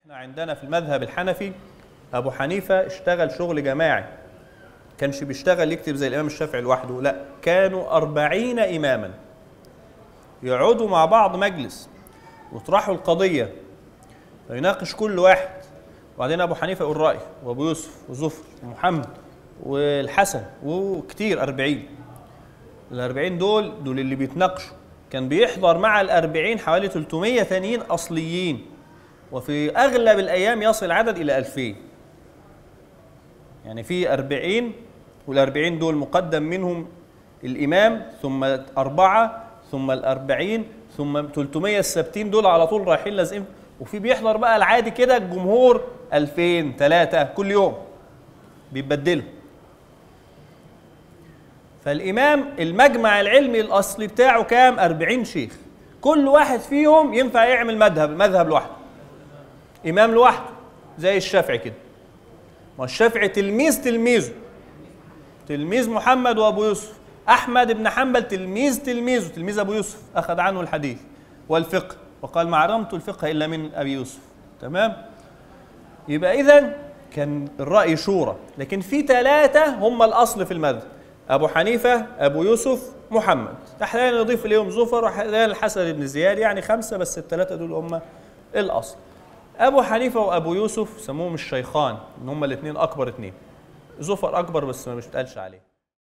احنا عندنا في المذهب الحنفي ابو حنيفه اشتغل شغل جماعي كانش بيشتغل يكتب زي الامام الشافعي لوحده لا كانوا أربعين اماما يقعدوا مع بعض مجلس ويطرحوا القضيه فيناقش كل واحد وبعدين ابو حنيفه يقول رايه وابو يوسف وزفر ومحمد والحسن وكتير أربعين الأربعين دول دول اللي بيتناقشوا كان بيحضر مع الأربعين حوالي 300 تانيين أصليين وفي أغلب الأيام يصل العدد إلى 2000 يعني في أربعين والأربعين دول مقدم منهم الإمام ثم أربعة ثم الأربعين ثم 300 السبتين دول على طول رايحين لازقين وفي بيحضر بقى العادي كده الجمهور 2000 3 كل يوم بيتبدلوا فالإمام المجمع العلمي الأصلي بتاعه كام 40 شيخ كل واحد فيهم ينفع يعمل مذهب مذهب لوحده إمام لوحده زي الشافعي كده ما الشافعي تلميذ تلميذه تلميذ محمد وابو يوسف احمد بن حنبل تلميذ تلميذه تلميذ ابو يوسف اخذ عنه الحديث والفقه وقال ما علمت الفقه الا من ابي يوسف تمام يبقى اذا كان الراي شورى لكن في ثلاثه هم الاصل في المذهب ابو حنيفه ابو يوسف محمد احيانا نضيف اليهم زفر واحيانا الحسن بن زياد يعني خمسه بس الثلاثه دول هم الاصل ابو حنيفه وابو يوسف سموهم الشيخان ان هم الاثنين اكبر اثنين زفر اكبر بس ما مش بتقالش عليه